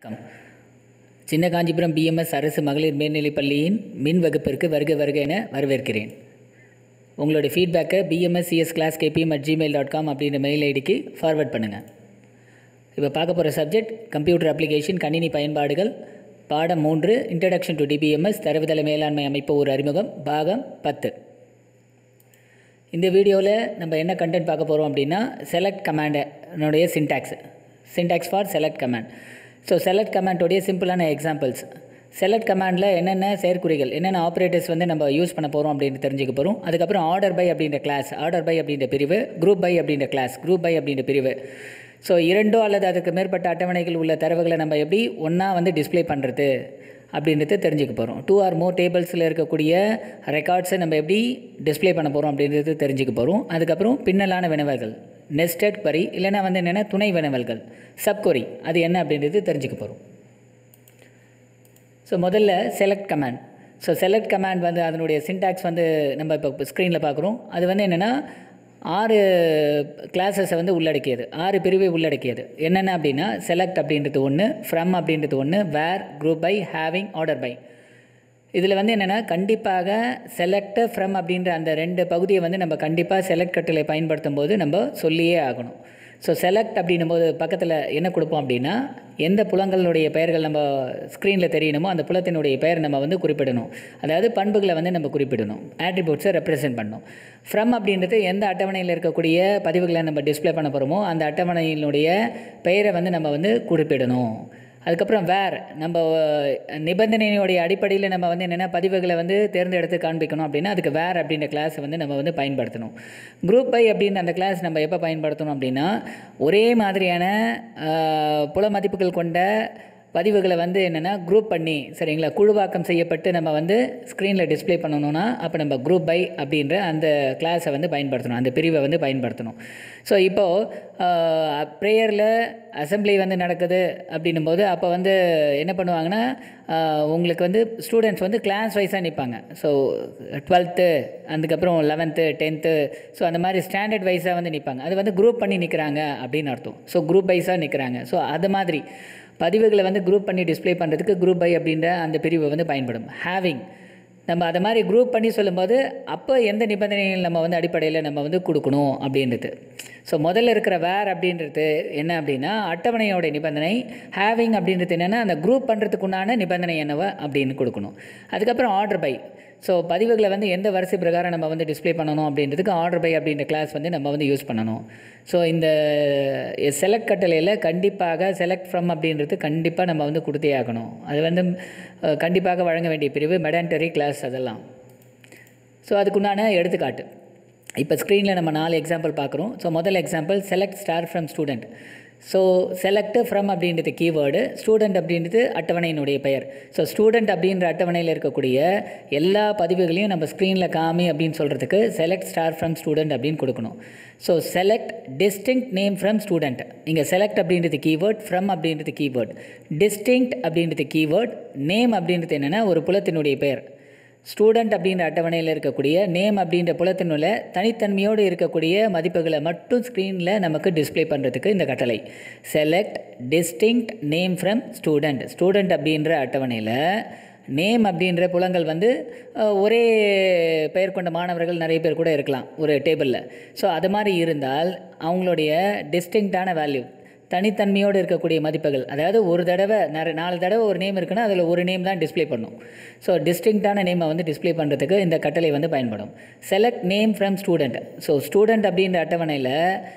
வணக்கம் சின்ன காஞ்சிபுரம் பிஎம்எஸ் அரசு மகளிர் மேல்நிலைப் பள்ளியின் மின் வகுப்பிற்கு வருக வருக என வரவேற்கிறேன் உங்களுடைய ஃபீட்பேக்கை PMS CS class KPM at Gmail dot com அப்படின்ற மெயில் ஐடிக்கு ஃபார்வர்ட் பண்ணுங்கள் இப்போ பார்க்க போகிற சப்ஜெக்ட் கம்ப்யூட்டர் அப்ளிகேஷன் கணினி பயன்பாடுகள் பாடம் மூன்று இன்ட்ரடக்ஷன் டு டிபிஎம்எஸ் தரவுதள மேலாண்மை அமைப்பு ஒரு அறிமுகம் பாகம் பத்து இந்த வீடியோவில் நம்ம என்ன கண்டென்ட் பார்க்க போகிறோம் அப்படின்னா செலக்ட் கமாண்டனுடைய syntax syntax for select command so select கமாண்டோடைய சிம்பிளான எக்ஸாம்பிள்ஸ் செலக்ட் கமாண்டில் என்னென்ன செயற்குறிகள் என்னென்ன ஆப்ரேட்டர்ஸ் வந்து நம்ம யூஸ் பண்ண போகிறோம் அப்படின்னு தெரிஞ்சுக்க போகிறோம் அதுக்கப்புறம் ஆர்டர் பை அப்படின்ற கிளாஸ் ஆர்டர் பை அப்படின்ற பிரிவு குரூப் பை அப்படின்ற கிளாஸ் குரூப் பை அப்படின்ற பிரிவு ஸோ இரண்டோ அல்லது அதுக்கு மேற்பட்ட அட்டவணைகள் உள்ள தரவுகளை நம்ம எப்படி ஒன்றா வந்து டிஸ்ப்ளே பண்ணுறது அப்படின்றது தெரிஞ்சுக்க போகிறோம் டூ ஆர் மோர் டேபிள்ஸில் இருக்கக்கூடிய ரெக்கார்ட்ஸை நம்ம எப்படி டிஸ்ப்ளே பண்ண போகிறோம் அப்படின்றது தெரிஞ்சுக்க போகிறோம் அதுக்கப்புறம் பின்னலான வினவல்கள் நெஸ்டட் query இல்லைன்னா வந்து என்னென்ன துணை வினவல்கள் சப்கொரி அது என்ன அப்படின்றது தெரிஞ்சுக்க போகிறோம் ஸோ முதல்ல select command so select command வந்து அதனுடைய சின்டாக்ஸ் வந்து நம்ம இப்போ ஸ்க்ரீனில் பார்க்குறோம் அது வந்து என்னென்னா ஆறு கிளாஸஸை வந்து உள்ளடக்கியது ஆறு பிரிவை உள்ளடக்கியது என்னென்ன அப்படின்னா செலக்ட் அப்படின்றது ஒன்று ஃப்ரம் அப்படின்றது ஒன்று where group by having order by இதில் வந்து என்னென்னா கண்டிப்பாக செலக்ட் ஃப்ரம் அப்படின்ற அந்த ரெண்டு பகுதியை வந்து நம்ம கண்டிப்பாக செலக்ட் கட்டளை பயன்படுத்தும் போது நம்ம சொல்லியே ஆகணும் ஸோ செலக்ட் அப்படின்னும் போது பக்கத்தில் என்ன கொடுப்போம் அப்படின்னா எந்த புலங்களுடைய பெயர்கள் நம்ம ஸ்க்ரீனில் தெரியணுமோ அந்த புலத்தினுடைய பெயர் நம்ம வந்து குறிப்பிடணும் அதாவது பண்புகளை வந்து நம்ம குறிப்பிடணும் ஆட்ரிபியூட்ஸை ரெப்ரசென்ட் பண்ணணும் ஃப்ரம் அப்படின்றது எந்த அட்டவணையில் இருக்கக்கூடிய பதிவுகளை நம்ம டிஸ்ப்ளே பண்ண போகிறோமோ அந்த அட்டவணையினுடைய பெயரை வந்து நம்ம வந்து குறிப்பிடணும் அதுக்கப்புறம் வேர் நம்ம நிபந்தனையினுடைய அடிப்படையில் நம்ம வந்து என்னென்ன பதிவுகளை வந்து தேர்ந்தெடுத்து காண்பிக்கணும் அப்படின்னா அதுக்கு வேர் அப்படின்ற கிளாஸை வந்து நம்ம வந்து பயன்படுத்தணும் குரூப் பை அப்படின்ற அந்த கிளாஸ் நம்ம எப்போ பயன்படுத்தணும் அப்படின்னா ஒரே மாதிரியான ஆஹ், புல மதிப்புகள் கொண்ட பதிவுகளை வந்து என்னென்னா குரூப் பண்ணி சரிங்களா குழுவாக்கம் செய்யப்பட்டு நம்ம வந்து ஸ்க்ரீனில் டிஸ்ப்ளே பண்ணணும்னா அப்போ நம்ம குரூப் பை அப்படின்ற அந்த கிளாஸை வந்து பயன்படுத்தணும் அந்த பிரிவை வந்து பயன்படுத்தணும் ஸோ இப்போது ப்ரேயரில் அசெம்பிளி வந்து நடக்குது அப்படின்னும் போது அப்போ வந்து என்ன பண்ணுவாங்கன்னா ஆஹ், உங்களுக்கு வந்து ஸ்டூடெண்ட்ஸ் வந்து கிளாஸ் வைஸாக நிற்பாங்க ஸோ டுவெல்த்து அதுக்கப்புறம் லெவன்த்து டென்த்து ஸோ அந்த மாதிரி ஸ்டாண்டர்ட் வைஸாக வந்து நிற்பாங்க அது வந்து குரூப் பண்ணி நிற்கிறாங்க அப்படின்னு அர்த்தம் ஸோ குரூப் வைஸாக நிற்கிறாங்க ஸோ அது மாதிரி பதிவுகளை வந்து குரூப் பண்ணி டிஸ்ப்ளே பண்ணுறதுக்கு குரூப் பை அப்படின்ற அந்த பிரிவு வந்து பயன்படும் ஹேவிங் நம்ம அதை மாதிரி குரூப் பண்ணி சொல்லும்போது அப்போ எந்த நிபந்தனைகள் நம்ம வந்து அடிப்படையில் நம்ம வந்து கொடுக்கணும் அப்படின்றது ஸோ முதல்ல இருக்கிற வேர் அப்படின்றது என்ன அப்படின்னா அட்டவணையோட நிபந்தனை ஹேவிங் அப்படின்றது என்னென்னா அந்த குரூப் பண்ணுறதுக்குண்டான நிபந்தனை என்னவோ அப்படின்னு கொடுக்கணும் அதுக்கப்புறம் ஆர்டர் பை ஸோ பதிவுகளை வந்து எந்த வரிசை பிரகாரம் நம்ம வந்து டிஸ்ப்ளே பண்ணணும் அப்படின்றதுக்கு ஆர்டர் பை அப்படின்ற கிளாஸ் வந்து நம்ம வந்து யூஸ் பண்ணணும் ஸோ இந்த செலக்ட் கட்டளையில் கண்டிப்பாக செலக்ட் ஃப்ரம் அப்படின்றது கண்டிப்பாக நம்ம வந்து கொடுத்தே ஆகணும் அது வந்து அஹ், கண்டிப்பாக வழங்க வேண்டிய பிரிவு மெடான்டரி கிளாஸ் அதெல்லாம் ஸோ அதுக்குண்டான எடுத்துக்காட்டு இப்போ ஸ்க்ரீனில் நம்ம நாலு எக்ஸாம்பிள் பார்க்குறோம் ஸோ முதல் example select star from student so select from அப்படின்றது கீவேர்டு ஸ்டூடெண்ட் அப்படின்றது அட்டவணையினுடைய பெயர் ஸோ ஸ்டூடெண்ட் அப்படின்ற அட்டவணையில் இருக்கக்கூடிய எல்லா பதிவுகளையும் நம்ம ஸ்க்ரீனில் காமி அப்படின்னு சொல்கிறதுக்கு செலக்ட் ஸ்டார் ஃப்ரம் ஸ்டூடெண்ட் அப்படின்னு கொடுக்கணும் so select distinct name from student இங்கே செலக்ட் அப்படின்றது கீவேர்ட் ஃப்ரம் அப்படின்றது கீவேர்ட் டிஸ்டிங்க்ட் அப்படின்றது கீவேர்ட் நேம் அப்படின்றது என்னென்னா ஒரு புலத்தினுடைய பெயர் ஸ்டூடெண்ட் அப்படின்ற அட்டவணையில் இருக்கக்கூடிய நேம் அப்படின்ற புலத்தினுள்ள தனித்தன்மையோடு இருக்கக்கூடிய மதிப்புகளை மட்டும் ஸ்க்ரீனில் நமக்கு டிஸ்ப்ளே பண்ணுறதுக்கு இந்த கட்டளை select distinct name from student student அப்படின்ற அட்டவணையில் நேம் அப்படின்ற புலங்கள் வந்து அஹ், ஒரே பெயர் கொண்ட மாணவர்கள் நிறைய பேர் கூட இருக்கலாம் ஒரு டேபிளில் ஸோ அது மாதிரி இருந்தால் அவங்களுடைய டிஸ்டிங்க்டான வேல்யூ தனித்தன்மையோடு இருக்கக்கூடிய மதிப்புகள் அதாவது ஒரு தடவை நிற நாலு தடவை ஒரு நேம் இருக்குன்னா அதில் ஒரு நேம் தான் டிஸ்ப்ளே பண்ணும் ஸோ டிஸ்டிங்க்டான நேமை வந்து டிஸ்ப்ளே பண்ணுறதுக்கு இந்த கட்டளை வந்து பயன்படும் select name from student so student அப்படின்ற அட்டவணையில்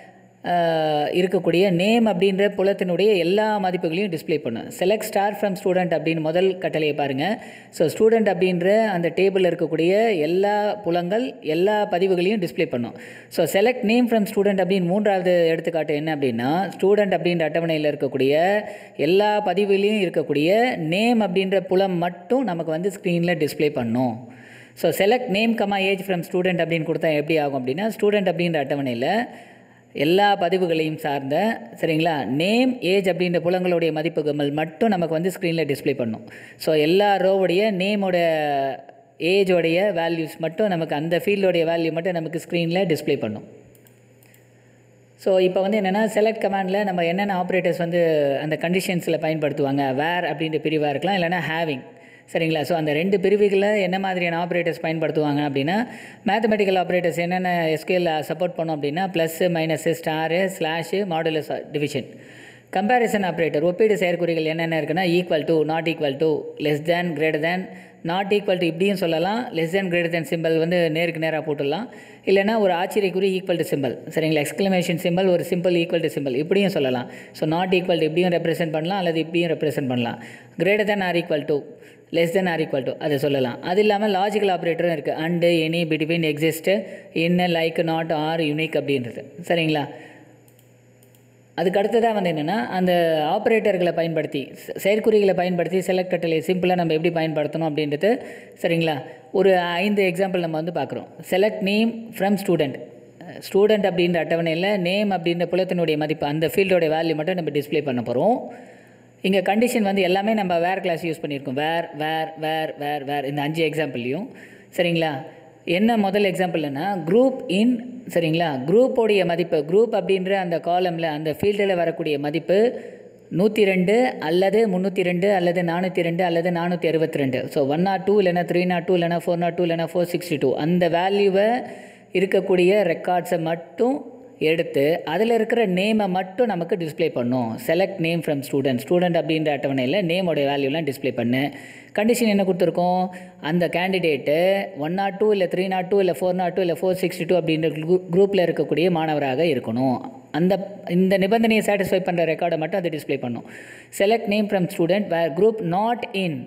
ஆஹ், இருக்கக்கூடிய நேம் அப்படின்ற புலத்தினுடைய எல்லா மதிப்புகளையும் டிஸ்ப்ளே பண்ணும் செலக்ட் ஸ்டார் ஃப்ரம் ஸ்டூடெண்ட் அப்படின்னு முதல் கட்டளையை பாருங்கள் ஸோ ஸ்டூடெண்ட் அப்படின்ற அந்த டேபிளில் இருக்கக்கூடிய எல்லா புலங்கள் எல்லா பதிவுகளையும் டிஸ்ப்ளே பண்ணும் so select name from student அப்படின்னு மூன்றாவது எடுத்துக்காட்டு என்ன அப்படின்னா ஸ்டூடெண்ட் அப்படின்ற அட்டவணையில் இருக்கக்கூடிய எல்லா பதிவுலையும் இருக்கக்கூடிய நேம் அப்படின்ற புலம் மட்டும் நமக்கு வந்து ஸ்க்ரீனில் டிஸ்ப்ளே பண்ணும் so select name comma age from student அப்படின்னு கொடுத்தா எப்படி ஆகும் அப்படின்னா ஸ்டூடெண்ட் அப்படின்ற அட்டவணையில் எல்லா பதிவுகளையும் சார்ந்த சரிங்களா நேம் ஏஜ் அப்படின்ற புலங்களுடைய மதிப்புகள் மட்டும் நமக்கு வந்து ஸ்க்ரீனில் டிஸ்ப்ளே பண்ணும் ஸோ எல்லா ரோவுடைய நேமோட ஏஜோடைய வேல்யூஸ் மட்டும் நமக்கு அந்த ஃபீல்டோடைய வேல்யூ மட்டும் நமக்கு ஸ்க்ரீனில் டிஸ்ப்ளே பண்ணும் ஸோ இப்போ வந்து என்னென்னா செலக்ட் கமாண்டில் நம்ம என்னென்ன ஆப்ரேட்டர்ஸ் வந்து அந்த கண்டிஷன்ஸில் பயன்படுத்துவாங்க வேர் அப்படின்ற பிரிவாக இருக்கலாம் இல்லைனா ஹேவிங் சரிங்களா ஸோ அந்த ரெண்டு பிரிவுகளில் என்ன மாதிரியான ஆப்ரேட்டர்ஸ் பயன்படுத்துவாங்க அப்படின்னா மேத்தமெட்டிக்கல் ஆப்ரேட்டர்ஸ் என்னென்ன எஸ்கியூஎல் சப்போர்ட் பண்ணோம் அப்படின்னா plus minus star slash modulus division comparison operator ஒப்பீடு செயற்குறிகள் என்னென்ன இருக்குன்னா equal to not equal to less than greater than not equal to இப்படியும் சொல்லலாம் less than greater than symbol வந்து நேருக்கு நேராக போட்டுடலாம் இல்லைனா ஒரு ஆச்சரியக்குறி ஈக்குவல் டு சிம்பிள் சரிங்களா எக்ஸ்க்ளமேஷன் சிம்பிள் ஒரு சிம்பிள் ஈக்குவல் டு சிம்பிள் இப்படியும் சொல்லலாம் ஸோ நாட் ஈக்குவல் டு இப்படியும் ரெப்ரசென்ட் பண்ணலாம் அல்லது இப்படியும் ரெப்ரசென்ட் பண்ணலாம் greater than or equal to less than or equal to அதை சொல்லலாம் அது இல்லாமல் லாஜிக்கல் ஆப்ரேட்டரும் இருக்குது and any between exist in like not or unique அப்படின்றது சரிங்களா அதுக்கு அடுத்ததாக வந்து என்னென்னா அந்த ஆப்ரேட்டர்களை பயன்படுத்தி செ- செயற்குறிகளை பயன்படுத்தி செலக்ட் கட்டளை சிம்பிளாக நம்ம எப்படி பயன்படுத்தணும் அப்படின்றது சரிங்களா ஒரு ஐந்து எக்ஸாம்பிள் நம்ம வந்து பார்க்குறோம் select name from student student அப்படின்ற அட்டவணையில் நேம் அப்படின்ற புலத்தினுடைய மதிப்பு அந்த ஃபீல்டோட வேல்யூ மட்டும் நம்ம டிஸ்ப்ளே பண்ண போகிறோம் இங்கே கண்டிஷன் வந்து எல்லாமே நம்ம வேர் கிளாஸ் யூஸ் பண்ணியிருக்கோம் வேர் வேர் வேர் வேர் வேர் இந்த அஞ்சு எக்ஸாம்பிள்லையும் சரிங்களா என்ன முதல் எக்ஸாம்பிள்னா குரூப் இன் சரிங்களா குரூப்போடைய மதிப்பு குரூப் அப்படின்ற அந்த காலமில் அந்த ஃபீல்டில் வரக்கூடிய மதிப்பு நூற்றி ரெண்டு அல்லது முந்நூற்றி ரெண்டு அல்லது நானூற்றி ரெண்டு அல்லது நானூற்றி அறுபத்தி ரெண்டு ஸோ ஒன் நாட் டூ இல்லைனா த்ரீ நாட் டூ இல்லைனா ஃபோர் நாட் டூ இல்லைனா ஃபோர் சிக்ஸ்டி டூ அந்த வேல்யூவை இருக்கக்கூடிய ரெக்கார்ட்ஸை மட்டும் எடுத்து அதில் இருக்கிற நேமை மட்டும் நமக்கு டிஸ்ப்ளே பண்ணும் select name from student student அப்படின்ற அட்டவணையில் நேமோட வேல்யூலாம் டிஸ்ப்ளே பண்ணு கண்டிஷன் என்ன கொடுத்துருக்கோம் அந்த கேண்டிடேட்டு ஒன் நாட் டூ இல்லை த்ரீ நாட் டூ இல்லை ஃபோர் நாட் டூ இல்லை ஃபோர் சிக்ஸ்டி டூ அப்படின்ற குரூப்பில் இருக்கக்கூடிய மாணவராக இருக்கணும் அந்த இந்த நிபந்தனையை சாட்டிஸ்ஃபை பண்ணுற ரெக்கார்டை மட்டும் அது டிஸ்ப்ளே பண்ணும் select name from student where group not in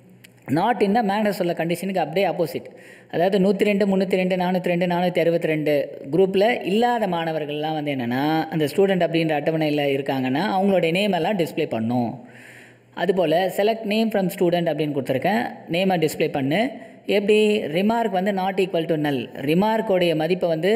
not in manner சொல்ல கண்டிஷனுக்கு அப்படியே ஆப்போசிட் அதாவது நூற்றி ரெண்டு முந்நூற்றி ரெண்டு நானூற்றி ரெண்டு நானூற்றி அறுபத்தி ரெண்டு குரூப்பில் இல்லாத மாணவர்கள்லாம் வந்து என்னென்னா அந்த ஸ்டூடெண்ட் அப்படின்ற அட்டவணையில் இருக்காங்கன்னா அவங்களுடைய நேம் எல்லாம் டிஸ்ப்ளே பண்ணும் அதுபோல் செலக்ட் நேம் ஃப்ரம் ஸ்டூடெண்ட் அப்படின்னு கொடுத்துருக்கேன் நேமை டிஸ்ப்ளே பண்ணு எப்படி ரிமார்க் வந்து நாட் ஈக்குவல் டு நல் ரிமார்க்கோடைய மதிப்பை வந்து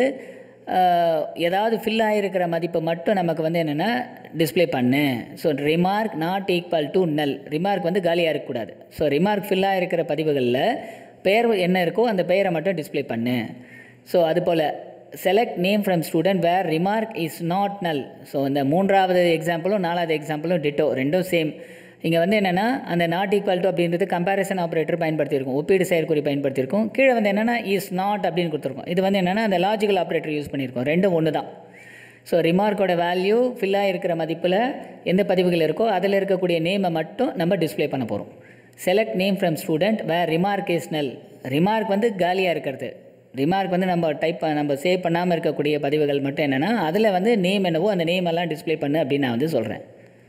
ஆஹ், ஏதாவது ஃபில் ஆகிருக்கிற மதிப்பு மட்டும் நமக்கு வந்து என்னென்னா டிஸ்ப்ளே பண்ணு so remark not equal to null remark வந்து காலியாக இருக்கக்கூடாது ஸோ ரிமார்க் ஃபில் ஆகிருக்கிற பதிவுகளில் பெயர் என்ன இருக்கோ அந்த பெயரை மட்டும் டிஸ்ப்ளே பண்ணு ஸோ அதுபோல் select name from student where remark is not null so இந்த மூன்றாவது எக்ஸாம்பிளும் நாலாவது எக்ஸாம்பிளும் டிட்டோ ரெண்டும் சேம் இங்கே வந்து என்னென்னா அந்த நாட் ஈக்குவல் டு அப்படின்றது கம்பேரிசன் ஆப்ரேட்டர் பயன்படுத்தியிருக்கோம் ஒப்பீடு செயற்குறி பயன்படுத்தியிருக்கோம் கீழே வந்து என்னென்னா இஸ் நாட் அப்படின்னு கொடுத்துருக்கோம் இது வந்து என்னென்னா அந்த லாஜிக்கல் ஆப்ரேட்டர் யூஸ் பண்ணியிருக்கோம் ரெண்டும் ஒன்று தான் ஸோ ரிமார்க்கோட வேல்யூ ஃபில்லாக இருக்கிற மதிப்பில் எந்த பதிவுகள் இருக்கோ அதில் இருக்கக்கூடிய நேமை மட்டும் நம்ம டிஸ்ப்ளே பண்ண போகிறோம் select name from student where remark is null remark வந்து காலியாக இருக்கிறது ரிமார்க் வந்து நம்ம டைப் நம்ம சேவ் பண்ணாமல் இருக்கக்கூடிய பதிவுகள் மட்டும் என்னென்னா அதில் வந்து நேம் என்னவோ அந்த நேம் எல்லாம் டிஸ்ப்ளே பண்ணு அப்படின்னு நான் வந்து சொல்கிறேன்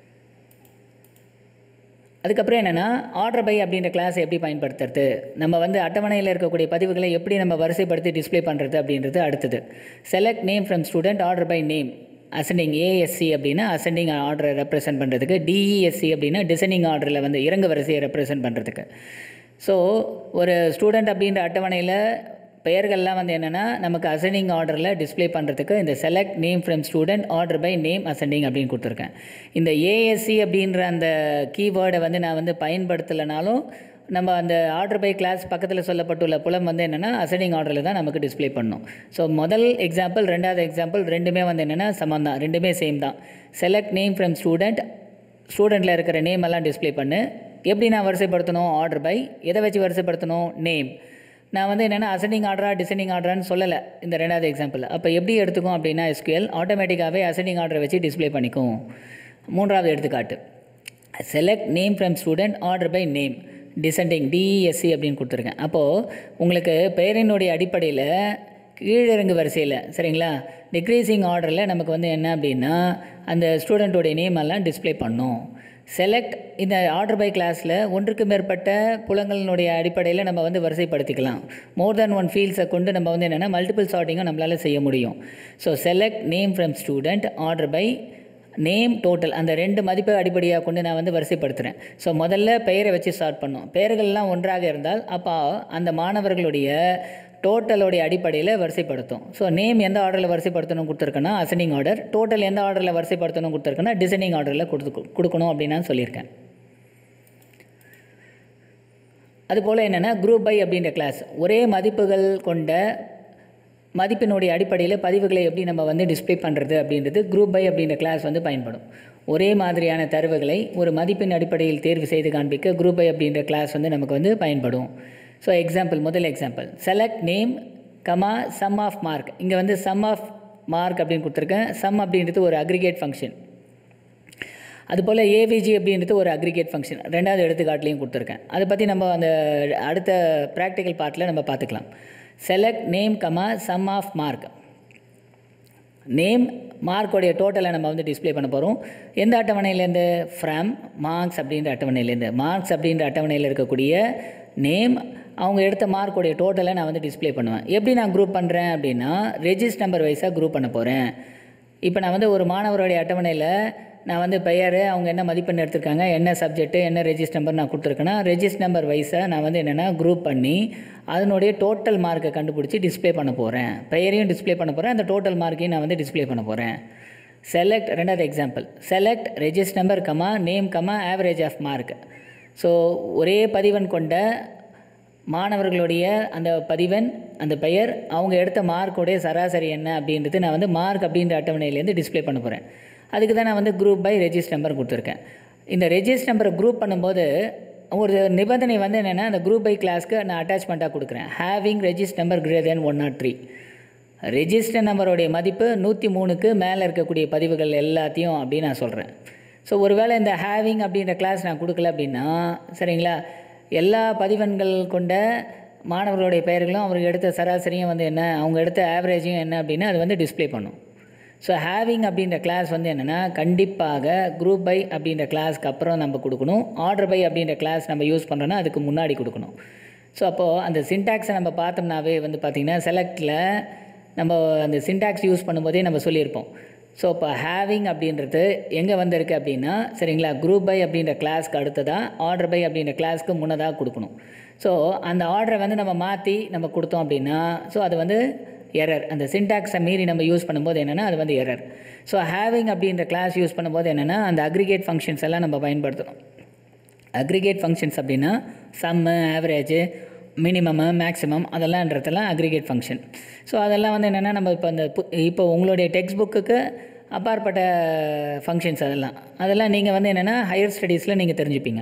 அதுக்கப்புறம் என்னென்னா ஆர்டர் பை அப்படின்ற கிளாஸ் எப்படி பயன்படுத்துறது நம்ம வந்து அட்டவணையில் இருக்கக்கூடிய பதிவுகளை எப்படி நம்ம வரிசைப்படுத்தி டிஸ்ப்ளே பண்ணுறது அப்படின்றது அடுத்தது select name from student order by name ascending ASC அப்படின்னா அசெண்டிங் ஆர்டரை ரெப்ரசென்ட் பண்ணுறதுக்கு டிஇஎஸ்சி அப்படின்னா டிசைனிங் ஆர்டரில் வந்து இறங்கு வரிசையை ரெப்ரசென்ட் பண்ணுறதுக்கு ஸோ ஒரு ஸ்டூடெண்ட் அப்படின்ற அட்டவணையில் பெயர்கள்லாம் வந்து என்னென்னா நமக்கு அசெண்டிங் ஆர்டரில் டிஸ்ப்ளே பண்ணுறதுக்கு இந்த select name from student order by name ascending அப்படின்னு கொடுத்துருக்கேன் இந்த ஏஎஸ்சி அப்படின்ற அந்த கீவேர்டை வந்து நான் வந்து பயன்படுத்தலைனாலும் நம்ம அந்த ஆர்டர் பை கிளாஸ் பக்கத்தில் சொல்லப்பட்டுள்ள புலம் வந்து என்னென்னா அசெண்டிங் ஆர்டரில் தான் நமக்கு டிஸ்ப்ளே பண்ணணும் ஸோ முதல் எக்ஸாம்பிள் ரெண்டாவது எக்ஸாம்பிள் ரெண்டுமே வந்து என்னென்னா சமம் தான் ரெண்டுமே சேம் தான் செலக்ட் நேம் ஃப்ரம் ஸ்டூடெண்ட் ஸ்டூடெண்ட்டில் இருக்கிற நேம் எல்லாம் டிஸ்ப்ளே பண்ணு எப்படி நான் வரிசைப்படுத்தணும் ஆர்டர் பை எதை வச்சு வரிசைப்படுத்தணும் நேம் நான் வந்து என்னென்னா அசெண்டிங் ஆர்டரா டிசைனிங் ஆர்டரான்னு சொல்லலை இந்த ரெண்டாவது எக்ஸாம்பிள் அப்போ எப்படி எடுத்துக்கும் அப்படின்னா எஸ்கியூஎல் ஆட்டோமேட்டிக்காகவே அசெண்டிங் ஆர்டரை வச்சு டிஸ்ப்ளே பண்ணிக்கும் மூன்றாவது எடுத்துக்காட்டு select name from student order by name descending DESC அப்படின்னு கொடுத்துருக்கேன் அப்போது உங்களுக்கு பெயரினுடைய அடிப்படையில் கீழிறங்கு வரிசையில் சரிங்களா டிக்ரீசிங் ஆர்டரில் நமக்கு வந்து என்ன அப்படின்னா அந்த ஸ்டூடெண்ட்டோடைய நேம் எல்லாம் டிஸ்ப்ளே பண்ணும் செலக்ட் இந்த ஆர்டர் பை கிளாஸில் ஒன்றுக்கு மேற்பட்ட புலங்களினுடைய அடிப்படையில் நம்ம வந்து வரிசைப்படுத்திக்கலாம் மோர் தென் ஒன் ஃபீல்ட்ஸை கொண்டு நம்ம வந்து என்னென்னா மல்டிபிள் சார்ட்டிங்கும் நம்மளால் செய்ய முடியும் so select name from student order by name total அந்த ரெண்டு மதிப்பை அடிப்படையாக கொண்டு நான் வந்து வரிசைப்படுத்துகிறேன் ஸோ முதல்ல பெயரை வச்சு ஸ்டார்ட் பண்ணோம் பெயர்கள்லாம் ஒன்றாக இருந்தால் அப்போ அந்த மாணவர்களுடைய டோட்டலோடைய அடிப்படையில் வரிசைப்படுத்தும் ஸோ நேம் எந்த ஆர்டரில் வரிசைப்படுத்தணும் கொடுத்துருக்கேன்னா அசனிங் ஆர்டர் டோட்டல் எந்த ஆர்டரில் வரிசைப்படுத்தணும் கொடுத்துருக்கேன்னா டிசைனிங் ஆர்டரில் கொடுத்து கொடுக்கணும் அப்படின்னு நான் சொல்லியிருக்கேன் அதுபோல் என்னென்னா குரூப் பை அப்படின்ற கிளாஸ் ஒரே மதிப்புகள் கொண்ட மதிப்பினுடைய அடிப்படையில் பதிவுகளை எப்படி நம்ம வந்து டிஸ்ப்ளே பண்ணுறது அப்படின்றது குரூப் பை அப்படின்ற கிளாஸ் வந்து பயன்படும் ஒரே மாதிரியான தரவுகளை ஒரு மதிப்பின் அடிப்படையில் தேர்வு செய்து காண்பிக்க குரூப் பை அப்படின்ற கிளாஸ் வந்து நமக்கு வந்து பயன்படும் ஸோ எக்ஸாம்பிள் முதல் example select name comma sum of mark இங்கே வந்து சம் ஆஃப் மார்க் அப்படின்னு கொடுத்துருக்கேன் சம் அப்படின்றது ஒரு அக்ரிகேட் ஃபங்க்ஷன் அதுபோல் ஏவிஜி அப்படின்றது ஒரு அக்ரிகேட் ஃபங்க்ஷன் ரெண்டாவது எடுத்துக்காட்டுலையும் கொடுத்துருக்கேன் அதை பற்றி நம்ம அந்த அடுத்த ப்ராக்டிக்கல் பார்ட்டில் நம்ம பார்த்துக்கலாம் select name comma sum of mark name மார்க்கோடைய டோட்டலை நம்ம வந்து டிஸ்ப்ளே பண்ண போகிறோம் எந்த அட்டவணையிலேருந்து ஃப்ரம் மார்க்ஸ் அப்படின்ற அட்டவணையிலேருந்து மார்க்ஸ் அப்படின்ற அட்டவணையில் இருக்கக்கூடிய நேம் அவங்க எடுத்த மார்க்கோடைய டோட்டலை நான் வந்து டிஸ்ப்ளே பண்ணுவேன் எப்படி நான் குரூப் பண்ணுறேன் அப்படின்னா ரெஜிஸ்ட் நம்பர் வைஸாக குரூப் பண்ண போகிறேன் இப்போ நான் வந்து ஒரு மாணவருடைய அட்டவணையில் நான் வந்து பெயர் அவங்க என்ன மதிப்பெண் எடுத்திருக்காங்க என்ன சப்ஜெக்ட்டு என்ன ரெஜிஸ்ட் நம்பர் நான் கொடுத்துருக்கேன்னா ரெஜிஸ்ட் நம்பர் வைஸாக நான் வந்து என்னென்னா குரூப் பண்ணி அதனுடைய டோட்டல் மார்க்கை கண்டுபிடிச்சி டிஸ்ப்ளே பண்ண போகிறேன் பெயரையும் டிஸ்ப்ளே பண்ண போகிறேன் அந்த டோட்டல் மார்க்கையும் நான் வந்து டிஸ்ப்ளே பண்ண போகிறேன் செலக்ட் ரெண்டாவது example select register number comma name comma average of mark so ஒரே பதிவன் கொண்ட மாணவர்களுடைய அந்த பதிவன் அந்த பெயர் அவங்க எடுத்த மார்க்கோடைய சராசரி என்ன அப்படின்றது நான் வந்து மார்க் அப்படின்ற அட்டவணையிலேருந்து டிஸ்ப்ளே பண்ண போகிறேன் அதுக்கு தான் நான் வந்து குரூப் பை ரெஜிஸ்ட் நம்பர் கொடுத்துருக்கேன் இந்த ரெஜிஸ்ட் நம்பரை குரூப் பண்ணும்போது ஒரு நிபந்தனை வந்து என்னென்னா அந்த குரூப் பை கிளாஸ்க்கு நான் அட்டாச்மெண்ட்டாக கொடுக்குறேன் having register number great than one not three register நம்பருடைய மதிப்பு நூற்றி மூணுக்கு மேலே இருக்கக்கூடிய பதிவுகள் எல்லாத்தையும் அப்படின்னு நான் சொல்கிறேன் ஸோ ஒருவேளை இந்த ஹேவிங் அப்படின்ற கிளாஸ் நான் கொடுக்கல அப்படின்னா சரிங்களா எல்லா பதிவன்கள் கொண்ட மாணவர்களுடைய பெயர்களும் அவருக்கு எடுத்த சராசரியும் வந்து என்ன அவங்க எடுத்த ஆவரேஜும் என்ன அப்படின்னா அது வந்து டிஸ்ப்ளே பண்ணும் ஸோ ஹேவிங் அப்படின்ற கிளாஸ் வந்து என்னென்னா கண்டிப்பாக குரூப் பை அப்படின்ற கிளாஸ்க்கு அப்புறம் நம்ம கொடுக்கணும் ஆர்டர் பை அப்படின்ற கிளாஸ் நம்ம யூஸ் பண்ணுறோன்னா அதுக்கு முன்னாடி கொடுக்கணும் ஸோ அப்போது அந்த சின்டாக்ஸை நம்ம பார்த்தோம்னாவே வந்து பார்த்திங்கன்னா செலக்டில் நம்ம அந்த சின்டாக்ஸ் யூஸ் பண்ணும்போதே நம்ம சொல்லியிருப்போம் ஸோ இப்போ ஹேவிங் அப்படின்றது எங்கே வந்திருக்கு அப்படின்னா சரிங்களா குரூப் பை அப்படின்ற கிளாஸ்க்கு அடுத்ததாக ஆர்டர் பை அப்படின்ற கிளாஸ்க்கு முன்னதாக கொடுக்கணும் ஸோ அந்த ஆர்டரை வந்து நம்ம மாற்றி நம்ம கொடுத்தோம் அப்படின்னா ஸோ அது வந்து எரர் அந்த சின்டாக்ஸை மீறி நம்ம யூஸ் பண்ணும்போது என்னென்னா அது வந்து எரர் ஸோ ஹேவிங் அப்படின்ற கிளாஸ் யூஸ் பண்ணும்போது என்னென்னா அந்த அக்ரிகேட் ஃபங்க்ஷன்ஸ் எல்லாம் நம்ம பயன்படுத்தணும் அக்ரிகேட் ஃபங்க்ஷன்ஸ் அப்படின்னா சம்மு ஆவரேஜு மினிமமு மேக்ஸிமம் அதெல்லாம்ன்றதெல்லாம் அக்ரிகேட் ஃபங்க்ஷன் ஸோ அதெல்லாம் வந்து என்னென்னா நம்ம இப்போ அந்த பு- இப்போ உங்களுடைய டெக்ஸ்ட் புக்குக்கு அப்பாற்பட்ட ஃபங்க்ஷன்ஸ் அதெல்லாம் அதெல்லாம் நீங்கள் வந்து என்னென்னா ஹையர் ஸ்டடீஸில் நீங்கள் தெரிஞ்சுப்பீங்க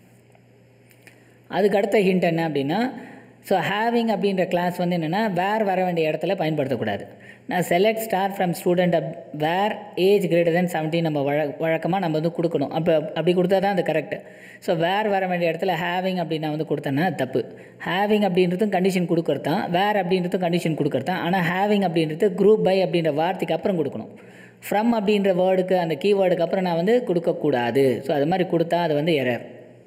அதுக்கு அடுத்த ஹிண்ட் என்ன அப்படின்னா ஸோ ஹேவிங் அப்படின்ற கிளாஸ் வந்து என்னென்னா வேர் வர வேண்டிய இடத்துல பயன்படுத்தக்கூடாது நான் செலக்ட் ஸ்டார் ஃப்ரம் ஸ்டூடெண்ட் அப் வேர் ஏஜ் கிரேட்டர் தென் 17 நம்ம வழ வழக்கமாக நம்ம வந்து கொடுக்கணும் அப்போ அப்படி கொடுத்தா தான் அது கரெக்ட் ஸோ வேர் வர வேண்டிய இடத்துல ஹேவிங் அப்படின்னு நான் வந்து கொடுத்தேன்னா அது தப்பு ஹேவிங் அப்படின்றதும் கண்டிஷன் கொடுக்கறது தான் வேர் அப்படின்றதும் கண்டிஷன் கொடுக்கறது தான் ஆனால் ஹேவிங் அப்படின்றது குரூப் பை அப்படின்ற வார்த்தைக்கு அப்புறம் கொடுக்கணும் ஃப்ரம் அப்படின்ற வேர்டுக்கு அந்த கீவேர்டுக்கு அப்புறம் நான் வந்து கொடுக்கக்கூடாது ஸோ அது மாதிரி கொடுத்தா அது வந்து எரர்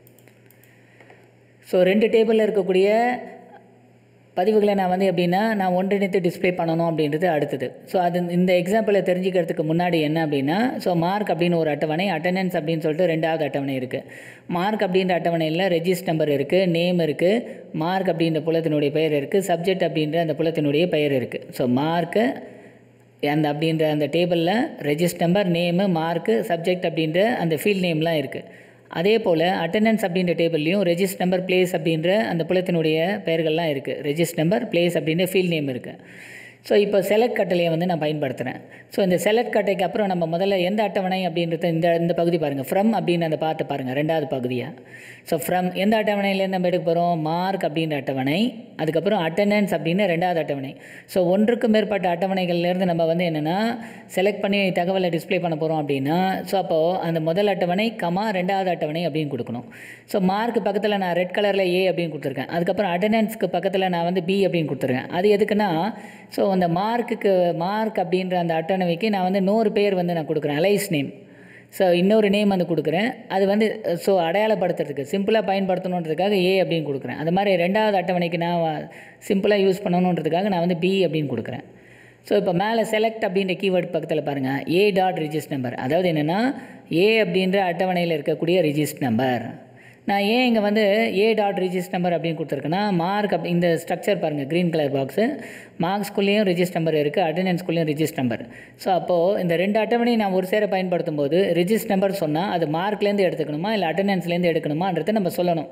ஸோ ரெண்டு டேபிளில் இருக்கக்கூடிய பதிவுகளை நான் வந்து எப்படின்னா நான் ஒன்றிணைத்து டிஸ்ப்ளே பண்ணணும் அப்படின்றது அடுத்தது ஸோ அது இந்த எக்ஸாம்பிளை தெரிஞ்சுக்கிறதுக்கு முன்னாடி என்ன அப்படின்னா ஸோ மார்க் அப்படின்னு ஒரு அட்டவணை அட்டெண்டன்ஸ் அப்படின்னு சொல்லிட்டு ரெண்டாவது அட்டவணை இருக்குது மார்க் அப்படின்ற அட்டவணையில் ரெஜிஸ்ட் நம்பர் இருக்குது நேம் இருக்குது மார்க் அப்படின்ற புலத்தினுடைய பெயர் இருக்குது சப்ஜெக்ட் அப்படின்ற அந்த புலத்தினுடைய பெயர் இருக்குது ஸோ மார்க்கு அந்த அப்படின்ற அந்த டேபிளில் register number name mark subject அப்படின்ற அந்த ஃபீல்ட் நேம்லாம் இருக்குது அதே போல் அட்டெண்டன்ஸ் அப்படின்ற டேபிள்லையும் ரெஜிஸ்ட் நம்பர் பிளேஸ் அப்படின்ற அந்த புலத்தினுடைய பெயர்கள்லாம் இருக்குது ரெஜிஸ்ட் நம்பர் பிளேஸ் அப்படின்ற ஃபீல்ட் நேம் இருக்குது ஸோ இப்போ செலக்ட் கட்டளையை வந்து நான் பயன்படுத்துகிறேன் ஸோ இந்த செலக்ட் கட்டைக்கு அப்புறம் நம்ம முதல்ல எந்த அட்டவணை அப்படின்றத இந்த இந்த பகுதி பாருங்கள் ஃப்ரம் அப்படின்னு அந்த பாட்டு பாருங்கள் ரெண்டாவது பகுதியாக ஸோ ஃப்ரம் எந்த அட்டவணையிலேருந்து நம்ம எடுக்க போகிறோம் மார்க் அப்படின்ற அட்டவணை அதுக்கப்புறம் அட்டெண்டன்ஸ் அப்படின்னு ரெண்டாவது அட்டவணை ஸோ ஒன்றுக்கும் மேற்பட்ட அட்டவணைகள்லேருந்து நம்ம வந்து என்னென்னா செலக்ட் பண்ணி தகவலை டிஸ்ப்ளே பண்ண போகிறோம் அப்படின்னா ஸோ அப்போது அந்த முதல் அட்டவணை கமா ரெண்டாவது அட்டவணை அப்படின்னு கொடுக்கணும் ஸோ மார்க் பக்கத்தில் நான் ரெட் கலரில் ஏ அப்படின்னு கொடுத்துருக்கேன் அதுக்கப்புறம் அட்டெண்டன்ஸ்க்கு பக்கத்தில் நான் வந்து பி அப்படின்னு கொடுத்துருக்கேன் அது எதுக்குன்னா ஸோ அந்த மார்க்குக்கு மார்க் அப்படின்ற அந்த அட்டவணைக்கு நான் வந்து நூறு பேர் வந்து நான் கொடுக்குறேன் அலைஸ் நேம் ஸோ இன்னொரு நேம் வந்து கொடுக்குறேன் அது வந்து ஸோ அடையாளப்படுத்துறதுக்கு சிம்பிளாக பயன்படுத்தணுன்றதுக்காக ஏ அப்படின்னு கொடுக்குறேன் அது மாதிரி ரெண்டாவது அட்டவணைக்கு நான் சிம்பிளாக யூஸ் பண்ணணுன்றதுக்காக நான் வந்து பி அப்படின்னு கொடுக்குறேன் ஸோ இப்போ மேலே செலக்ட் அப்படின்ற கீவேர்ட் பக்கத்தில் பாருங்கள் ஏ டாட் ரிஜிஸ்ட் நம்பர் அதாவது என்னென்னா ஏ அப்படின்ற அட்டவணையில் இருக்கக்கூடிய ரிஜிஸ்ட் நம்பர் நான் ஏன் இங்கே வந்து ஏ டாட் ரிஜிஸ்ட் நம்பர் அப்படின்னு கொடுத்துருக்கேன்னா மார்க் அப்படி இந்த ஸ்ட்ரக்சர் பாருங்கள் க்ரீன் கலர் பாக்ஸு மார்க்ஸ்குள்ளேயும் ரிஜிஸ்ட் நம்பர் இருக்குது அட்டெண்டன்ஸ்குள்ளேயும் ரிஜிஸ்ட் நம்பர் ஸோ அப்போது இந்த ரெண்டு அட்டவணையும் நான் ஒரு சேர பயன்படுத்தும் போது ரிஜிஸ்ட் நம்பர் சொன்னால் அது மார்க்லேருந்து எடுத்துக்கணுமா இல்லை அட்டெண்டன்ஸ்லேருந்து எடுக்கணுமான்றதை நம்ம சொல்லணும்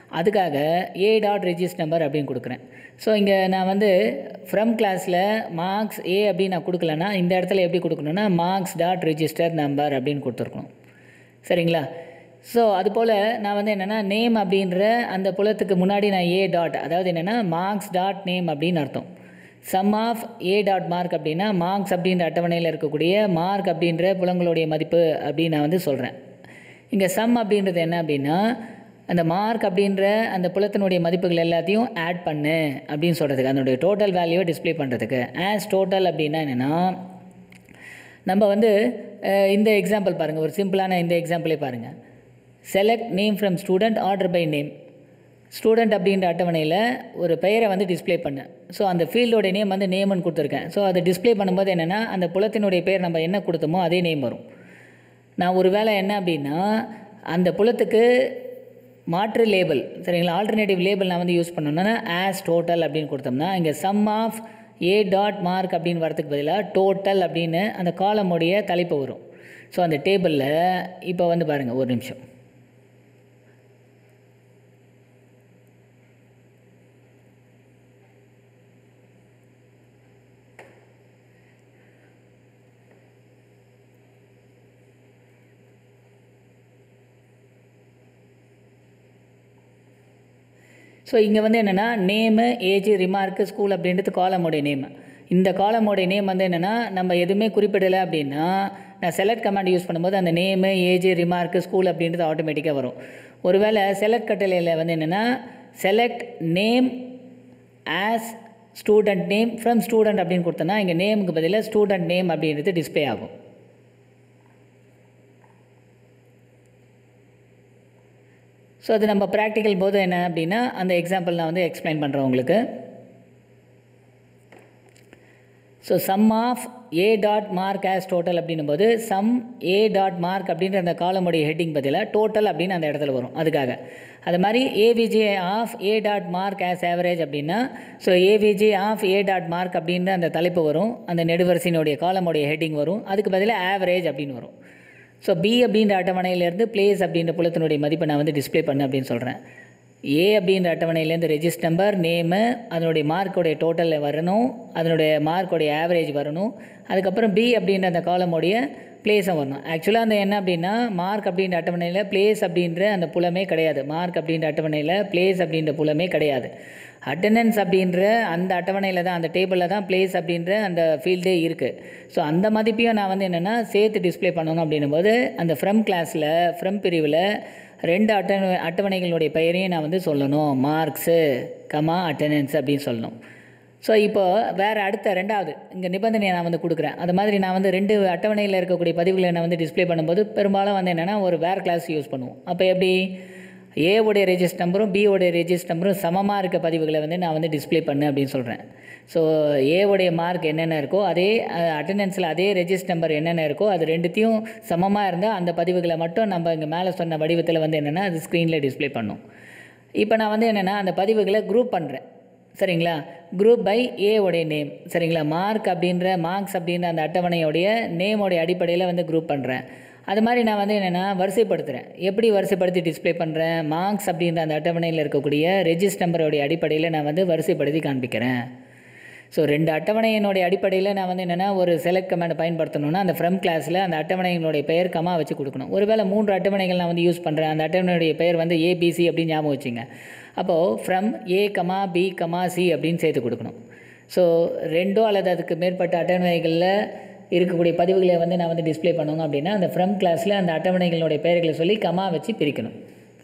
அதுக்காக ஏ டாட் ரெஜிஸ்ட் நம்பர் அப்படின்னு கொடுக்குறேன் ஸோ இங்கே நான் வந்து ஃப்ரம் கிளாஸில் மார்க்ஸ் ஏ அப்படின்னு நான் கொடுக்கலன்னா இந்த இடத்துல எப்படி கொடுக்கணும்னா மார்க்ஸ் டாட் ரெஜிஸ்டர் நம்பர் அப்படின்னு கொடுத்துருக்கணும் சரிங்களா ஸோ அதுபோல் நான் வந்து என்னென்னா நேம் அப்படின்ற அந்த புலத்துக்கு முன்னாடி நான் ஏ டாட் அதாவது என்னென்னா மார்க்ஸ் டாட் நேம் அப்படின்னு அர்த்தம் sum of A dot mark அப்படின்னா மார்க்ஸ் அப்படின்ற அட்டவணையில் இருக்கக்கூடிய மார்க் அப்படின்ற புலங்களுடைய மதிப்பு அப்படின்னு நான் வந்து சொல்கிறேன் இங்கே சம் அப்படின்றது என்ன அப்படின்னா அந்த மார்க் அப்படின்ற அந்த புலத்தினுடைய மதிப்புகள் எல்லாத்தையும் ஆட் பண்ணு அப்படின்னு சொல்கிறதுக்கு அதனுடைய டோட்டல் வேல்யூவை டிஸ்ப்ளே பண்ணுறதுக்கு ஆஸ் டோட்டல் அப்படின்னா என்னென்னா நம்ம வந்து அஹ், இந்த எக்ஸாம்பிள் பாருங்கள் ஒரு சிம்பிளான இந்த எக்ஸாம்பிளே பாருங்கள் select name from student order by name student அப்படின்ற அட்டவணையில் ஒரு பெயரை வந்து டிஸ்ப்ளே பண்ணு ஸோ அந்த ஃபீல்டோடைய நேம் வந்து நேம்னு கொடுத்துருக்கேன் ஸோ அதை டிஸ்ப்ளே பண்ணும்போது என்னென்னா அந்த புலத்தினுடைய பேர் நம்ம என்ன கொடுத்தோமோ அதே நேம் வரும் நான் ஒரு வேளை என்ன அப்படின்னா அந்த புலத்துக்கு மாற்று லேபிள் சரிங்களா ஆல்டர்னேட்டிவ் லேபிள் நான் வந்து யூஸ் பண்ணணும்னா ஆஸ் டோட்டல் அப்படின்னு கொடுத்தோம்னா இங்கே sum of A dot mark அப்படின்னு வரதுக்கு பதிலாக டோட்டல் அப்படின்னு அந்த காலமுடைய தலைப்பு வரும் ஸோ அந்த டேபிளில் இப்போ வந்து பாருங்கள் ஒரு நிமிஷம் ஸோ இங்கே வந்து என்னென்னா நேமு ஏஜ் ரிமார்க்கு ஸ்கூல் அப்படின்றது காலமோடைய நேம் இந்த காலமோடைய நேம் வந்து என்னென்னா நம்ம எதுவுமே குறிப்பிடலை அப்படின்னா நான் செலக்ட் கமாண்ட் யூஸ் பண்ணும்போது அந்த நேமு ஏஜ் ரிமார்க்கு ஸ்கூல் அப்படின்றது ஆட்டோமேட்டிக்காக வரும் ஒருவேளை செலக்ட் கட்டளையில் வந்து என்னென்னா select name as student name from student அப்படின்னு கொடுத்தோன்னா இங்கே நேமுக்கு பதிலாக ஸ்டூடெண்ட் நேம் அப்படின்றது டிஸ்ப்ளே ஆகும் ஸோ அது நம்ம ப்ராக்டிக்கல் போது என்ன அப்படின்னா அந்த எக்ஸாம்பிள் நான் வந்து எக்ஸ்பிளைன் பண்ணுறேன் உங்களுக்கு so sum of A dot mark as total அப்படின்னும் போது சம் ஏ டாட் மார்க் அப்படின்ற அந்த காலமுடைய ஹெட்டிங் பதிலாக டோட்டல் அப்படின்னு அந்த இடத்துல வரும் அதுக்காக அது மாதிரி AVG of A dot mark as average அப்படின்னா so AVG of A dot mark அப்படின்ற அந்த தலைப்பு வரும் அந்த நெடுவரிசையினுடைய காலமுடைய ஹெட்டிங் வரும் அதுக்கு பதிலாக ஆவரேஜ் அப்படின்னு வரும் ஸோ பி அப்படின்ற அட்டவணையிலேருந்து பிளேஸ் அப்படின்ற புலத்தினுடைய மதிப்பை நான் வந்து டிஸ்ப்ளே பண்ணேன் அப்படின்னு சொல்கிறேன் ஏ அப்படின்ற அட்டவணையிலேருந்து ரெஜிஸ்ட் நம்பர் நேமு அதனுடைய மார்க்கோடைய டோட்டலில் வரணும் அதனுடைய மார்க்கோடைய ஆவரேஜ் வரணும் அதுக்கப்புறம் பி அப்படின்ற அந்த காலமுடைய பிளேஸும் வரணும் ஆக்சுவலாக அந்த என்ன அப்படின்னா மார்க் அப்படின்ற அட்டவணையில் பிளேஸ் அப்படின்ற அந்த புலமே கிடையாது மார்க் அப்படின்ற அட்டவணையில் பிளேஸ் அப்படின்ற புலமே கிடையாது அட்டெண்டன்ஸ் அப்படின்ற அந்த அட்டவணையில் தான் அந்த டேபிளில் தான் பிளேஸ் அப்படின்ற அந்த ஃபீல்டே இருக்குது ஸோ அந்த மதிப்பையும் நான் வந்து என்னென்னா சேர்த்து டிஸ்ப்ளே பண்ணணும் அப்படின்னும் போது அந்த ஃப்ரம் கிளாஸில் ஃப்ரம் பிரிவில் ரெண்டு அட்டவணை அட்டவணைகளுடைய பெயரையும் நான் வந்து சொல்லணும் மார்க்ஸு கமா அட்டெண்டன்ஸ் அப்படின்னு சொல்லணும் ஸோ இப்போ வேறு அடுத்த ரெண்டாவது இங்கே நிபந்தனையை நான் வந்து கொடுக்குறேன் அது மாதிரி நான் வந்து ரெண்டு அட்டவணையில் இருக்கக்கூடிய பதிவுகளை நான் வந்து டிஸ்ப்ளே பண்ணும்போது பெரும்பாலும் வந்து என்னென்னா ஒரு வேர் கிளாஸ் யூஸ் பண்ணுவோம் அப்போ எப்படி ஏ உடைய ரெஜிஸ்ட் நம்பரும் பி உடைய ரெஜிஸ்ட் நம்பரும் சமமாக இருக்க பதிவுகளை வந்து நான் வந்து டிஸ்ப்ளே பண்ணு அப்படின்னு சொல்கிறேன் ஸோ ஏ உடைய மார்க் என்னென்ன இருக்கோ அதே அட்டெண்டன்ஸில் அதே ரெஜிஸ்ட் நம்பர் என்னென்ன இருக்கோ அது ரெண்டுத்தையும் சமமாக இருந்தால் அந்த பதிவுகளை மட்டும் நம்ம இங்கே மேலே சொன்ன வடிவத்தில் வந்து என்னென்னா அது ஸ்க்ரீனில் டிஸ்ப்ளே பண்ணும் இப்போ நான் வந்து என்னென்னா அந்த பதிவுகளை குரூப் பண்ணுறேன் சரிங்களா குரூப் பை ஏ உடைய நேம் சரிங்களா மார்க் அப்படின்ற மார்க்ஸ் அப்படின்ற அந்த அட்டவணையோடைய நேமோடைய அடிப்படையில் வந்து குரூப் பண்ணுறேன் அது மாதிரி நான் வந்து என்னென்னா வரிசைப்படுத்துகிறேன் எப்படி வரிசைப்படுத்தி டிஸ்ப்ளே பண்ணுறேன் மார்க்ஸ் அப்படின்ற அந்த அட்டவணையில் இருக்கக்கூடிய ரெஜிஸ்ட் நம்பரோடைய அடிப்படையில் நான் வந்து வரிசைப்படுத்தி காண்பிக்கிறேன் ஸோ ரெண்டு அட்டவணையினுடைய அடிப்படையில் நான் வந்து என்னென்னா ஒரு செலக்ட் கமாண்டை பயன்படுத்தணும்னா அந்த ஃப்ரம் கிளாஸில் அந்த அட்டவணைகளுடைய பெயர் கமா வச்சு கொடுக்கணும் ஒருவேளை மூன்று அட்டவணைகள் நான் வந்து யூஸ் பண்ணுறேன் அந்த அட்டவணையுடைய பெயர் வந்து ஏபிசி அப்படின்னு ஞாபகம் வச்சுங்க அப்போது from A comma B comma C அப்படின்னு சேர்த்து கொடுக்கணும் ஸோ ரெண்டோ அல்லது அதுக்கு மேற்பட்ட அட்டவணைகளில் இருக்கக்கூடிய பதிவுகளை வந்து நான் வந்து டிஸ்ப்ளே பண்ணணும் அப்படின்னா அந்த ஃப்ரம் கிளாஸில் அந்த அட்டவணைகளுடைய பெயர்களை சொல்லி கமா வச்சு பிரிக்கணும்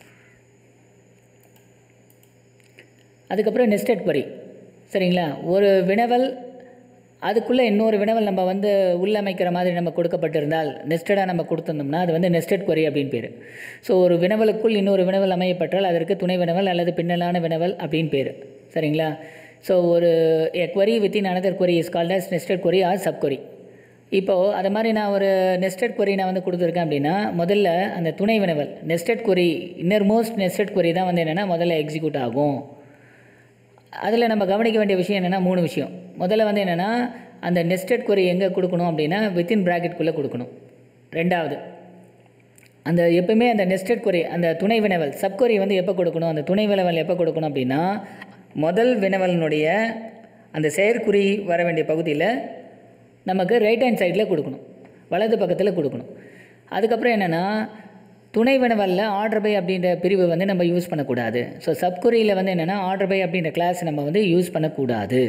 அதுக்கப்புறம் நெஸ்டட் query சரிங்களா ஒரு வினவல் அதுக்குள்ளே இன்னொரு வினவல் நம்ம வந்து உள்ளமைக்கிற மாதிரி நம்ம கொடுக்கப்பட்டிருந்தால் நெஸ்டடாக நம்ம கொடுத்துருந்தோம்னா அது வந்து நெஸ்டட் query அப்படின்னு பேர் ஸோ ஒரு வினவலுக்குள் இன்னொரு வினவல் அமையப்பட்டால் அதற்கு துணை வினவல் அல்லது பின்னலான வினவல் அப்படின்னு பேர் சரிங்களா ஸோ ஒரு a query within another query is called as nested query or sub query இப்போது அது மாதிரி நான் ஒரு நெஸ்டட் query நான் வந்து கொடுத்துருக்கேன் அப்படின்னா முதல்ல அந்த துணை வினவல் nested query innermost nested query தான் வந்து என்னென்னா முதல்ல எக்ஸிக்யூட் ஆகும் அதில் நம்ம கவனிக்க வேண்டிய விஷயம் என்னென்னா மூணு விஷயம் முதல்ல வந்து என்னென்னா அந்த நெஸ்டட் query எங்கே கொடுக்கணும் அப்படின்னா வித்தின் ப்ராக்கெட்குள்ளே கொடுக்கணும் ரெண்டாவது அந்த எப்பவுமே அந்த நெஸ்டட் கொரி அந்த துணை வினவல் சப்கொரி வந்து எப்போ கொடுக்கணும் அந்த துணை வினவல் எப்போ கொடுக்கணும் அப்படின்னா முதல் வினவலினுடைய அந்த செயற்குறி வர வேண்டிய பகுதியில் நமக்கு ரைட் ஹேண்ட் சைடில் கொடுக்கணும் வலது பக்கத்தில் கொடுக்கணும் அதுக்கப்புறம் என்னென்னா துணை வினவலில் ஆர்டர் பை அப்படின்ற பிரிவு வந்து நம்ம யூஸ் பண்ணக்கூடாது ஸோ சப்குறியில் வந்து என்னென்னா ஆர்டர் பை அப்படின்ற கிளாஸ் நம்ம வந்து யூஸ் பண்ணக்கூடாது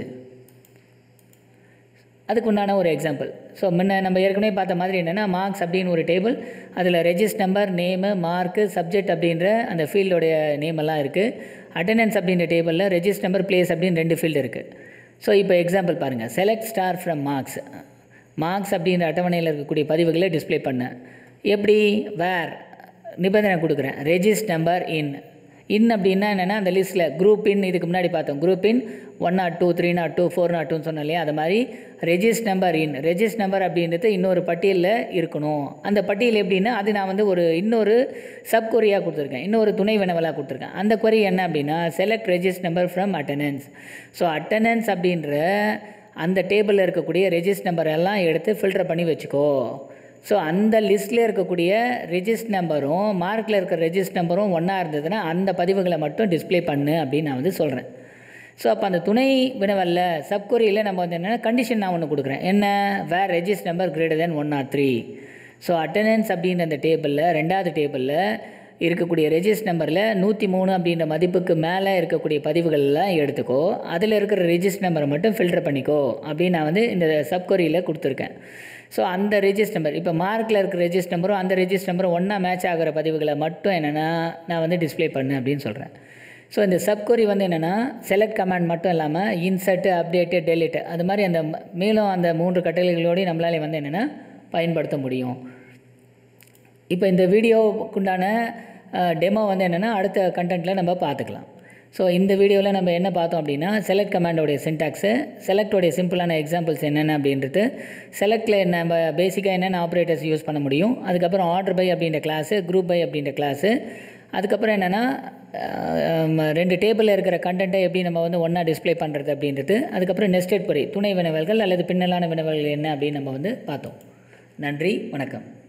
அதுக்கு உண்டான ஒரு எக்ஸாம்பிள் ஸோ முன்ன நம்ம ஏற்கனவே பார்த்த மாதிரி என்னென்னா மார்க்ஸ் அப்படின்னு ஒரு டேபிள் அதில் register number name mark subject அப்படின்ற அந்த ஃபீல்டோடைய நேம் எல்லாம் இருக்குது அட்டண்டன்ஸ் அப்படின்ற டேபிளில் ரெஜிஸ்ட் நம்பர் பிளேஸ் அப்படின்னு ரெண்டு ஃபீல்டு இருக்குது ஸோ இப்போ எக்ஸாம்பிள் பாருங்கள் select star from marks marks அப்படின்ற அட்டவணையில் இருக்கக்கூடிய பதிவுகளை டிஸ்ப்ளே பண்ணேன் எப்படி வேர் நிபந்தனை கொடுக்குறேன் ரெஜிஸ்ட் நம்பர் இன் இன் அப்படின்னா என்னென்னா அந்த லிஸ்ட்டில் குரூப் இன் இதுக்கு முன்னாடி பார்த்தோம் group in one not two three not two four not டூன்னு சொன்னோம் இல்லையா அது மாதிரி ரெஜிஸ்ட் நம்பர் இன் ரெஜிஸ்ட் நம்பர் அப்படின்றது இன்னொரு பட்டியலில் இருக்கணும் அந்த பட்டியல் எப்படின்னா அது நான் வந்து ஒரு இன்னொரு சப் கொரியாக கொடுத்துருக்கேன் இன்னொரு துணை வினவலாக கொடுத்துருக்கேன் அந்த கொரி என்ன அப்படின்னா select register number from attendance so attendance அப்படின்ற அந்த டேபிளில் இருக்கக்கூடிய ரெஜிஸ்ட் நம்பர் எல்லாம் எடுத்து ஃபில்டர் பண்ணி வச்சுக்கோ ஸோ அந்த லிஸ்ட்டில் இருக்கக்கூடிய ரெஜிஸ்ட் நம்பரும் மார்க்கில் இருக்கிற ரெஜிஸ்ட் நம்பரும் ஒன்றா இருந்ததுன்னா அந்த பதிவுகளை மட்டும் டிஸ்ப்ளே பண்ணு அப்படின்னு நான் வந்து சொல்கிறேன் ஸோ அப்போ அந்த துணை வினவல்ல சப்கொரியில் நம்ம வந்து என்னென்னா கண்டிஷன் நான் ஒன்று கொடுக்குறேன் என்ன where register number greater than one or three so attendance அப்படின்ற அந்த டேபிளில் ரெண்டாவது டேபிளில் இருக்கக்கூடிய ரெஜிஸ்ட் நம்பரில் நூற்றி மூணு அப்படின்ற மதிப்புக்கு மேலே இருக்கக்கூடிய பதிவுகள்லாம் எடுத்துக்கோ அதில் இருக்கிற ரெஜிஸ்ட் நம்பரை மட்டும் ஃபில்டர் பண்ணிக்கோ அப்படின்னு நான் வந்து இந்த சப்கொரியில் கொடுத்துருக்கேன் ஸோ அந்த ரெஜிஸ்ட் நம்பர் இப்போ மார்க்கில் இருக்கிற ரெஜிஸ்ட் நம்பரும் அந்த ரெஜிஸ்ட் நம்பரும் ஒன்றா மேட்ச் ஆகிற பதிவுகளை மட்டும் என்னென்னா நான் வந்து டிஸ்ப்ளே பண்ணு அப்படின்னு சொல்கிறேன் ஸோ இந்த சப்கொரி வந்து என்னென்னா செலக்ட் கமாண்ட் மட்டும் இல்லாமல் இன்சர்ட்டு அப்டேட்டு டெலிட் அது மாதிரி அந்த ம- மேலும் அந்த மூன்று கட்டளைகளோடய நம்மளால வந்து என்னென்னா பயன்படுத்த முடியும் இப்போ இந்த வீடியோவுக்குண்டான டெமோ வந்து என்னென்னா அடுத்த கண்டென்ட்டில் நம்ம பார்த்துக்கலாம் ஸோ இந்த வீடியோவில் நம்ம என்ன பார்த்தோம் அப்படின்னா செலக்ட் கமாண்டோடைய சின்டாக்ஸு செலக்டோடைய சிம்பிளான எக்ஸாம்பிள்ஸ் என்னென்ன அப்படின்றது செலக்டில் நம்ம பேசிக்காக என்னென்ன ஆப்ரேட்டர்ஸ் யூஸ் பண்ண முடியும் அதுக்கப்புறம் ஆர்டர் பை அப்படின்ற கிளாஸு குரூப் பை அப்படின்ற கிளாஸு அதுக்கப்புறம் என்னென்னா ரெண்டு டேபிளில் இருக்கிற கண்டென்ட்டை எப்படி நம்ம வந்து ஒன்றா டிஸ்ப்ளே பண்ணுறது அப்படின்றது அதுக்கப்புறம் நெஸ்டட் பொறி துணை வினவல்கள் அல்லது பின்னலான வினவல்கள் என்ன அப்படின்னு நம்ம வந்து பார்த்தோம் நன்றி வணக்கம்